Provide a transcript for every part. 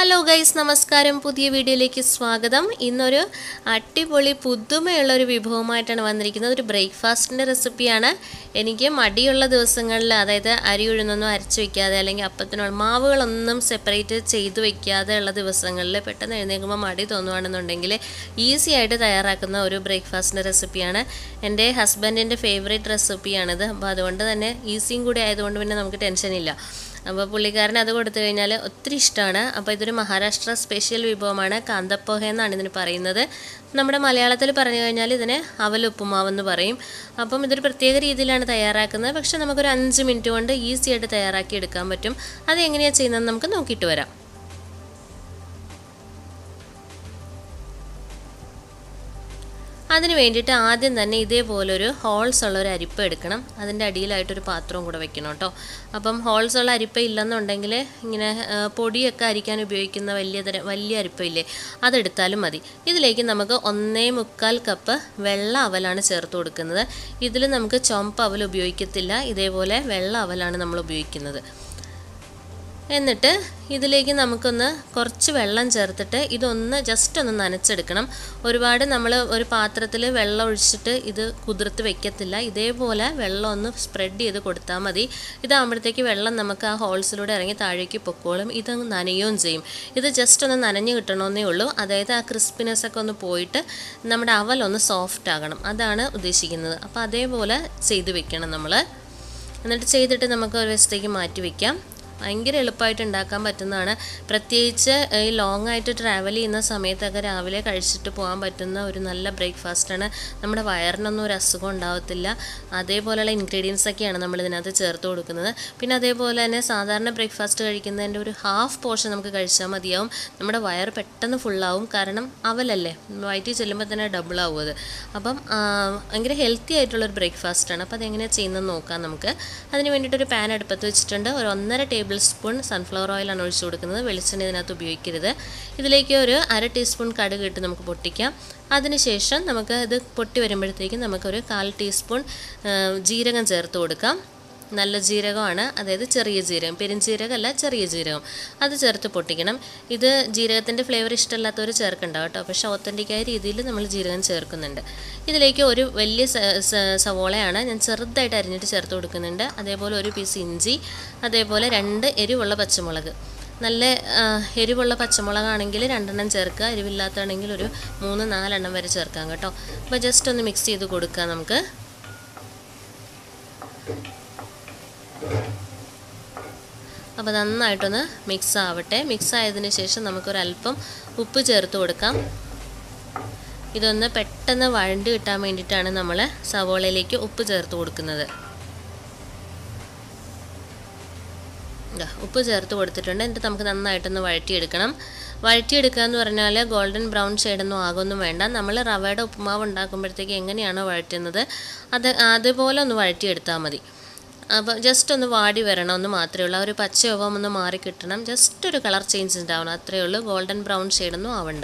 hello guys നമസ്കാരം പുതിയ വീഡിയോയിലേക്ക് സ്വാഗതം ഇന്നൊരു അടിപൊളി പുതുമയുള്ള ഒരു വിഭവമായിട്ടാണ് വന്നിരിക്കുന്നത് ഒരു ബ്രേക്ക്ഫാസ്റ്റിൻ്റെ റെസിപ്പിയാണ് എനിക്ക് മടിയുള്ള ദിവസങ്ങളിൽ അതായത് അരി ഉഴുന്നൊന്നും അരച്ച് വെക്കാതെ അല്ലെങ്കിൽ അപ്പത്തിനുള്ള മാവുകളൊന്നും സെപ്പറേറ്റ് ചെയ്ത് വെക്കാതെ ഉള്ള ദിവസങ്ങളിൽ പെട്ടെന്ന് എഴുന്നേൽക്കുമ്പോൾ മടി തോന്നുവാണെന്നുണ്ടെങ്കിൽ ഈസി ആയിട്ട് തയ്യാറാക്കുന്ന ഒരു ബ്രേക്ക്ഫാസ്റ്റിൻ്റെ റെസിപ്പിയാണ് എൻ്റെ ഹസ്ബൻഡിൻ്റെ ഫേവറേറ്റ് റെസിപ്പിയാണിത് അപ്പോൾ അതുകൊണ്ട് തന്നെ ഈസിയും കൂടി ആയതുകൊണ്ട് പിന്നെ നമുക്ക് ടെൻഷനില്ല അപ്പോൾ പുള്ളിക്കാരൻ അത് കൊടുത്തു കഴിഞ്ഞാൽ ഒത്തിരി ഇഷ്ടമാണ് അപ്പോൾ ഇതൊരു മഹാരാഷ്ട്ര സ്പെഷ്യൽ വിഭവമാണ് കാന്തപ്പോഹ എന്നാണ് ഇതിന് പറയുന്നത് നമ്മുടെ മലയാളത്തിൽ പറഞ്ഞു കഴിഞ്ഞാൽ ഇതിന് അവലുപ്പുമാവെന്ന് പറയും അപ്പം ഇതൊരു പ്രത്യേക രീതിയിലാണ് തയ്യാറാക്കുന്നത് പക്ഷേ നമുക്കൊരു അഞ്ച് മിനിറ്റ് കൊണ്ട് ഈസി ആയിട്ട് തയ്യാറാക്കി എടുക്കാൻ പറ്റും അത് എങ്ങനെയാണ് ചെയ്യുന്നത് നമുക്ക് നോക്കിയിട്ട് വരാം അതിന് വേണ്ടിയിട്ട് ആദ്യം തന്നെ ഇതേപോലൊരു ഹോൾസ് ഉള്ള ഒരു അരിപ്പ എടുക്കണം അതിൻ്റെ അടിയിലായിട്ടൊരു പാത്രവും കൂടെ വെക്കണം കേട്ടോ അപ്പം ഹോൾസ് ഉള്ള അരിപ്പ ഇല്ലെന്നുണ്ടെങ്കിൽ ഇങ്ങനെ ആ, പൊടിയൊക്കെ അരിക്കാൻ ഉപയോഗിക്കുന്ന വലിയ തരം വലിയ അരിപ്പയില്ലേ അതെടുത്താലും മതി ഇതിലേക്ക് നമുക്ക് ഒന്നേ മുക്കാൽ കപ്പ് വെള്ള അവലാണ് ചേർത്ത് കൊടുക്കുന്നത് ഇതിൽ നമുക്ക് ചുമപ്പ് അവൽ ഉപയോഗിക്കത്തില്ല ഇതേപോലെ വെള്ള അവലാണ് നമ്മൾ ഉപയോഗിക്കുന്നത് എന്നിട്ട് ഇതിലേക്ക് നമുക്കൊന്ന് കുറച്ച് വെള്ളം ചേർത്തിട്ട് ഇതൊന്ന് ജസ്റ്റ് ഒന്ന് നനച്ചെടുക്കണം ഒരുപാട് നമ്മൾ ഒരു പാത്രത്തിൽ വെള്ളം ഒഴിച്ചിട്ട് ഇത് കുതിർത്ത് വെക്കത്തില്ല ഇതേപോലെ വെള്ളം ഒന്ന് സ്പ്രെഡ് ചെയ്ത് കൊടുത്താൽ മതി ഇതാകുമ്പോഴത്തേക്ക് വെള്ളം നമുക്ക് ആ ഹോൾസിലൂടെ ഇറങ്ങി താഴേക്ക് പൊക്കോളും ഇത് നനയുകയും ചെയ്യും ഇത് ജസ്റ്റ് ഒന്ന് നനഞ്ഞ് കിട്ടണമെന്നേ ഉള്ളൂ അതായത് ആ ക്രിസ്പിനെസ് ഒക്കെ ഒന്ന് പോയിട്ട് നമ്മുടെ അവലൊന്ന് സോഫ്റ്റ് ആകണം അതാണ് ഉദ്ദേശിക്കുന്നത് അപ്പോൾ അതേപോലെ ചെയ്ത് വെക്കണം നമ്മൾ എന്നിട്ട് ചെയ്തിട്ട് നമുക്ക് ഒരു വശത്തേക്ക് മാറ്റി വയ്ക്കാം ഭയങ്കര എളുപ്പമായിട്ട് ഉണ്ടാക്കാൻ പറ്റുന്നതാണ് പ്രത്യേകിച്ച് ഈ ലോങ് ആയിട്ട് ട്രാവൽ ചെയ്യുന്ന സമയത്തൊക്കെ രാവിലെ കഴിച്ചിട്ട് പോകാൻ പറ്റുന്ന ഒരു നല്ല ബ്രേക്ക്ഫാസ്റ്റാണ് നമ്മുടെ വയറിനൊന്നും ഒരു അസുഖം ഉണ്ടാവത്തില്ല അതേപോലെയുള്ള ഇൻഗ്രീഡിയൻസ് ഒക്കെയാണ് നമ്മൾ ഇതിനകത്ത് ചേർത്ത് കൊടുക്കുന്നത് പിന്നെ അതേപോലെ തന്നെ സാധാരണ ബ്രേക്ക്ഫാസ്റ്റ് കഴിക്കുന്നതിൻ്റെ ഒരു ഹാഫ് പോർഷൻ നമുക്ക് കഴിച്ചാൽ മതിയാവും നമ്മുടെ വയറ് പെട്ടെന്ന് ഫുള്ളാവും കാരണം അവലല്ലേ വയറ്റിൽ ചെല്ലുമ്പോൾ തന്നെ ഡബിൾ ആവും അത് അപ്പം ആ, ഭയങ്കര ഹെൽത്തി ആയിട്ടുള്ളൊരു ബ്രേക്ക്ഫാസ്റ്റാണ് അപ്പോൾ അതെങ്ങനെ ചെയ്യുന്നത് നോക്കാം നമുക്ക് അതിന് വേണ്ടിയിട്ട് ഒരു പാൻ അടുപ്പത്ത് വെച്ചിട്ടുണ്ട് ഒരു ഒന്നര ടേബിൾ സ്പൂൺ സൺഫ്ലവർ ഓയിലാണ് ഒഴിച്ചു കൊടുക്കുന്നത് വെളിച്ചെണ്ണ ഇതിനകത്ത് ഉപയോഗിക്കരുത് ഇതിലേക്ക് ഒരു അര ടീസ്പൂൺ കടുക് ഇട്ട് നമുക്ക് പൊട്ടിക്കാം അതിനുശേഷം നമുക്ക് ഇത് പൊട്ടി വരുമ്പോഴത്തേക്കും നമുക്കൊരു കാൽ ടീസ്പൂൺ ആ, ജീരകം ചേർത്ത് കൊടുക്കാം നല്ല ജീരകമാണ് അതായത് ചെറിയ ജീരകം പെരുംജീരകമല്ല ചെറിയ ജീരകം അത് ചേർത്ത് പൊട്ടിക്കണം ഇത് ജീരകത്തിൻ്റെ ഫ്ലേവർ ഇഷ്ടമല്ലാത്തവർ ചേർക്കണ്ട കേട്ടോ പക്ഷേ ഒത്തൻറ്റിക്കായ രീതിയിൽ നമ്മൾ ജീരകം ചേർക്കുന്നുണ്ട് ഇതിലേക്ക് ഒരു വലിയ സ- സ- സവോളയാണ് ഞാൻ ചെറുതായിട്ട് അരിഞ്ഞിട്ട് ചേർത്ത് കൊടുക്കുന്നുണ്ട് അതേപോലെ ഒരു പീസ് ഇഞ്ചി അതേപോലെ രണ്ട് എരിവുള്ള പച്ചമുളക് നല്ല ആ, എരിവുള്ള പച്ചമുളകാണെങ്കിൽ രണ്ടെണ്ണം ചേർക്കുക എരിവില്ലാത്തതാണെങ്കിൽ ഒരു മൂന്ന് നാലെണ്ണം വരെ ചേർക്കാം കേട്ടോ അപ്പോൾ ജസ്റ്റ് ഒന്ന് മിക്സ് ചെയ്ത് കൊടുക്കുക നമുക്ക് അപ്പോൾ നന്നായിട്ടൊന്ന് മിക്സ് ആവട്ടെ മിക്സ് ആയതിന് ശേഷം നമുക്കൊരല്പം ഉപ്പ് ചേർത്ത് കൊടുക്കാം ഇതൊന്ന് പെട്ടെന്ന് വഴണ്ട് കിട്ടാൻ വേണ്ടിയിട്ടാണ് നമ്മൾ സവോളയിലേക്ക് ഉപ്പ് ചേർത്ത് കൊടുക്കുന്നത് ദാ, ഉപ്പ് ചേർത്ത് കൊടുത്തിട്ടുണ്ട് എന്നിട്ട് നമുക്ക് നന്നായിട്ടൊന്ന് വഴറ്റിയെടുക്കണം വഴറ്റിയെടുക്കുക എന്ന് പറഞ്ഞാൽ ഗോൾഡൻ ബ്രൗൺ ഷെയ്ഡൊന്നും ആകൊന്നും വേണ്ട നമ്മൾ റവയുടെ ഉപ്പുമാവ് ഉണ്ടാക്കുമ്പോഴത്തേക്ക് എങ്ങനെയാണോ വഴറ്റുന്നത് അത് അതുപോലെ ഒന്ന് വഴറ്റിയെടുത്താൽ മതി അപ്പോൾ ജസ്റ്റ് ഒന്ന് വാടി വരണം എന്ന് മാത്രമേ ഉള്ളൂ ആ ഒരു പച്ചയൊവം ഒന്ന് മാറി കിട്ടണം ജസ്റ്റ് ഒരു കളർ ചേഞ്ച് ഉണ്ടാവണം അത്രയേ ഉള്ളൂ ഗോൾഡൻ ബ്രൗൺ ഷെയ്ഡൊന്നും ആവണ്ട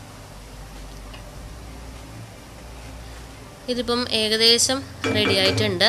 ഇതിപ്പം ഏകദേശം റെഡി ആയിട്ടുണ്ട്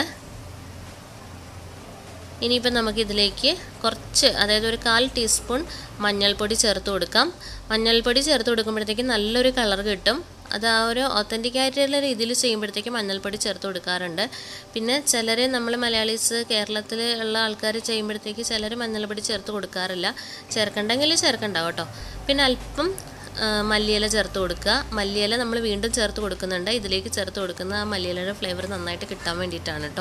ഇനിയിപ്പം നമുക്ക് ഇതിലേക്ക് കുറച്ച് അതായത് ഒരു കാൽ ടീസ്പൂൺ മഞ്ഞൾപ്പൊടി ചേർത്ത് കൊടുക്കാം മഞ്ഞൾപ്പൊടി ചേർത്ത് കൊടുക്കുമ്പോഴത്തേക്ക് നല്ലൊരു കളർ കിട്ടും അത് ആ ഒരു ഒത്തൻറ്റിക് ആയിട്ടുള്ള രീതിയിൽ ചെയ്യുമ്പോഴത്തേക്ക് മഞ്ഞൾപ്പൊടി ചേർത്ത് കൊടുക്കാറുണ്ട് പിന്നെ ചിലർ നമ്മൾ മലയാളീസ് കേരളത്തിൽ ഉള്ള ആൾക്കാർ ചെയ്യുമ്പോഴത്തേക്ക് ചിലർ മഞ്ഞൾപ്പൊടി ചേർത്ത് കൊടുക്കാറില്ല ചേർക്കണ്ടെങ്കിൽ ചേർക്കണ്ട കേട്ടോ പിന്നെ അല്പം ആ, മല്ലിയില ചേർത്ത് കൊടുക്കുക മല്ലിയില നമ്മൾ വീണ്ടും ചേർത്ത് കൊടുക്കുന്നുണ്ട് ഇതിലേക്ക് ചേർത്ത് കൊടുക്കുന്ന ആ മല്ലിയിലയുടെ ഫ്ലേവർ നന്നായിട്ട് കിട്ടാൻ വേണ്ടിയിട്ടാണ് കേട്ടോ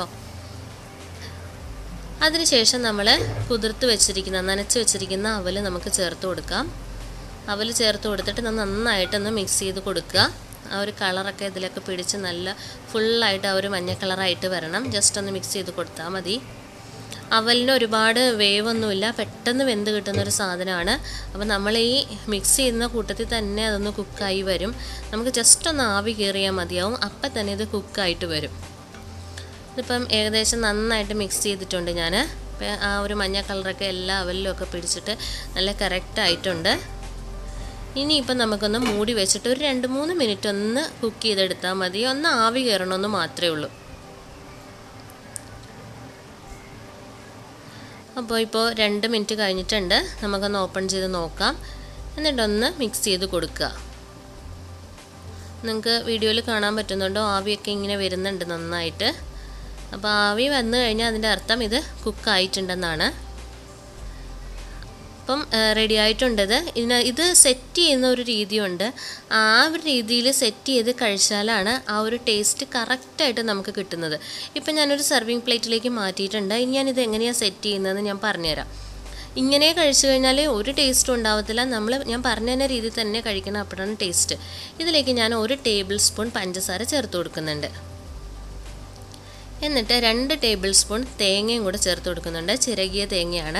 അതിനുശേഷം നമ്മൾ കുതിർത്ത് വെച്ചിരിക്കുന്ന നനച്ച് വെച്ചിരിക്കുന്ന അവൽ നമുക്ക് ചേർത്ത് കൊടുക്കാം അവൽ ചേർത്ത് കൊടുത്തിട്ട് ഇത് നന്നായിട്ടൊന്ന് മിക്സ് ചെയ്ത് കൊടുക്കുക ആ ഒരു കളറൊക്കെ ഇതിലൊക്കെ പിടിച്ച് നല്ല ഫുള്ളായിട്ട് ആ ഒരു മഞ്ഞ കളറായിട്ട് വരണം ജസ്റ്റ് ഒന്ന് മിക്സ് ചെയ്ത് കൊടുത്താൽ മതി അവലിന് ഒരുപാട് വേവൊന്നുമില്ല പെട്ടെന്ന് വെന്ത് കിട്ടുന്ന ഒരു സാധനമാണ് അപ്പോൾ നമ്മൾ ഈ മിക്സ് ചെയ്യുന്ന കൂട്ടത്തിൽ തന്നെ അതൊന്ന് കുക്കായി വരും നമുക്ക് ജസ്റ്റ് ഒന്ന് ആവി കയറിയാൽ മതിയാവും അപ്പം തന്നെ ഇത് കുക്കായിട്ട് വരും ഇതിപ്പം ഏകദേശം നന്നായിട്ട് മിക്സ് ചെയ്തിട്ടുണ്ട് ഞാൻ ആ ഒരു മഞ്ഞ കളറൊക്കെ എല്ലാ അവലിലും ഒക്കെ പിടിച്ചിട്ട് നല്ല കറക്റ്റ് ആയിട്ടുണ്ട് ഇനിയിപ്പം നമുക്കൊന്ന് മൂടി വെച്ചിട്ട് ഒരു രണ്ട് മൂന്ന് മിനിറ്റ് ഒന്ന് കുക്ക് ചെയ്തെടുത്താൽ മതി ഒന്ന് ആവി കയറണമെന്ന് മാത്രമേ ഉള്ളൂ അപ്പോൾ ഇപ്പോൾ രണ്ട് മിനിറ്റ് കഴിഞ്ഞിട്ടുണ്ട് നമുക്കൊന്ന് ഓപ്പൺ ചെയ്ത് നോക്കാം എന്നിട്ടൊന്ന് മിക്സ് ചെയ്ത് കൊടുക്കുക നിങ്ങൾക്ക് വീഡിയോയിൽ കാണാൻ പറ്റുന്നുണ്ടോ ആവിയൊക്കെ ഇങ്ങനെ വരുന്നുണ്ട് നന്നായിട്ട് അപ്പോൾ ആവി വന്നു കഴിഞ്ഞാൽ അതിൻ്റെ അർത്ഥം ഇത് കുക്കായിട്ടുണ്ടെന്നാണ് അപ്പം റെഡി ആയിട്ടുണ്ടത് ഇതിന് ഇത് സെറ്റ് ചെയ്യുന്ന ഒരു രീതിയുണ്ട് ആ ഒരു രീതിയിൽ സെറ്റ് ചെയ്ത് കഴിച്ചാലാണ് ആ ഒരു ടേസ്റ്റ് കറക്റ്റായിട്ട് നമുക്ക് കിട്ടുന്നത് ഇപ്പം ഞാനൊരു സെർവിങ് പ്ലേറ്റിലേക്ക് മാറ്റിയിട്ടുണ്ട് ഇനി ഞാനിത് എങ്ങനെയാണ് സെറ്റ് ചെയ്യുന്നതെന്ന് ഞാൻ പറഞ്ഞുതരാം ഇങ്ങനെ കഴിച്ചു കഴിഞ്ഞാൽ ഒരു ടേസ്റ്റും ഉണ്ടാവത്തില്ല നമ്മൾ ഞാൻ പറഞ്ഞ തന്നെ രീതിയിൽ തന്നെ കഴിക്കണം അപ്പോഴാണ് ടേസ്റ്റ് ഇതിലേക്ക് ഞാൻ ഒരു ടേബിൾ സ്പൂൺ പഞ്ചസാര ചേർത്ത് കൊടുക്കുന്നുണ്ട് എന്നിട്ട് രണ്ട് ടേബിൾ സ്പൂൺ തേങ്ങയും കൂടെ ചേർത്ത് കൊടുക്കുന്നുണ്ട് ചിരകിയ തേങ്ങയാണ്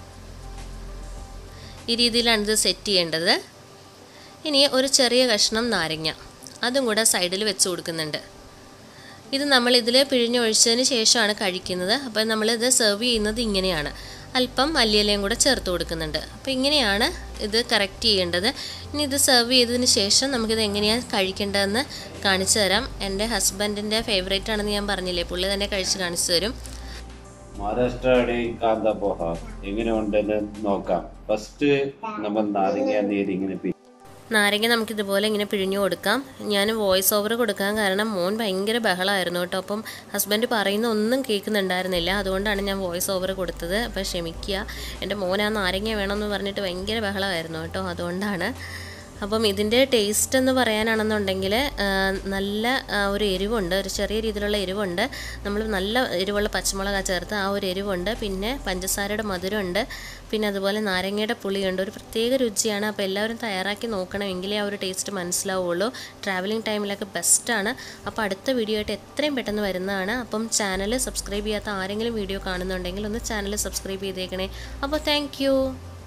ഈ രീതിയിലാണ് ഇത് സെറ്റ് ചെയ്യേണ്ടത് ഇനി ഒരു ചെറിയ കഷ്ണം നാരങ്ങ അതും കൂടെ സൈഡിൽ വെച്ച് കൊടുക്കുന്നുണ്ട് ഇത് നമ്മൾ ഇതിൽ പിഴിഞ്ഞൊഴിച്ചതിന് ശേഷമാണ് കഴിക്കുന്നത് അപ്പോൾ നമ്മളിത് സെർവ് ചെയ്യുന്നത് ഇങ്ങനെയാണ് അല്പം മല്ലിയിലയും കൂടെ ചേർത്ത് കൊടുക്കുന്നുണ്ട് അപ്പോൾ ഇങ്ങനെയാണ് ഇത് കറക്റ്റ് ചെയ്യേണ്ടത് ഇനി ഇത് സെർവ് ചെയ്തതിന് ശേഷം നമുക്കിത് എങ്ങനെയാണ് കഴിക്കേണ്ടതെന്ന് കാണിച്ചു തരാം എൻ്റെ ഹസ്ബൻഡിൻ്റെ ഫേവറേറ്റ് ആണെന്ന് ഞാൻ പറഞ്ഞില്ലേ പുള്ളി തന്നെ കഴിച്ച് കാണിച്ചു തരും മഹാരാഷ്ട്രയുടെ കാന്ത പോഹ എങ്ങനെയുണ്ടെന്ന് നോക്കാം ഫസ്റ്റ് നമ്മൾ നാരങ്ങ നീര് ഇങ്ങനെ പി നാരങ്ങ നമുക്കിതുപോലെ ഇങ്ങനെ പിഴിഞ്ഞു കൊടുക്കാം ഞാൻ വോയിസ് ഓവർ കൊടുക്കാൻ കാരണം മോൻ ഭയങ്കര ബഹളമായിരുന്നു കേട്ടോ അപ്പം ഹസ്ബൻഡ് പറയുന്ന ഒന്നും കേൾക്കുന്നുണ്ടായിരുന്നില്ല അതുകൊണ്ടാണ് ഞാൻ വോയിസ് ഓവർ കൊടുത്തത് അപ്പം ക്ഷമിക്കുക എൻ്റെ മോൻ ആ നാരങ്ങ വേണമെന്ന് പറഞ്ഞിട്ട് ഭയങ്കര ബഹളമായിരുന്നു കേട്ടോ അതുകൊണ്ടാണ് അപ്പം ഇതിൻ്റെ ടേസ്റ്റ് എന്ന് പറയാനാണെന്നുണ്ടെങ്കിൽ ആ, നല്ല ആ, ഒരു എരിവുണ്ട് ഒരു ചെറിയ രീതിയിലുള്ള എരിവുണ്ട് നമ്മൾ നല്ല എരിവുള്ള പച്ചമുളക് ചേർത്ത് ആ ഒരു എരിവുണ്ട് പിന്നെ പഞ്ചസാരയുടെ മധുരമുണ്ട് പിന്നെ അതുപോലെ നാരങ്ങയുടെ പുളിയുണ്ട് ഒരു പ്രത്യേക രുചിയാണ് അപ്പോൾ എല്ലാവരും തയ്യാറാക്കി നോക്കണം എങ്കിലേ ആ ഒരു ടേസ്റ്റ് മനസ്സിലാവുള്ളൂ ട്രാവലിംഗ് ടൈമിലൊക്കെ ബെസ്റ്റാണ് അപ്പോൾ അടുത്ത വീഡിയോ ആയിട്ട് എത്രയും പെട്ടെന്ന് വരുന്നതാണ് അപ്പം ചാനൽ സബ്സ്ക്രൈബ് ചെയ്യാത്ത ആരെങ്കിലും വീഡിയോ കാണുന്നുണ്ടെങ്കിൽ ഒന്ന് ചാനൽ സബ്സ്ക്രൈബ് ചെയ്തേക്കണേ അപ്പോൾ താങ്ക്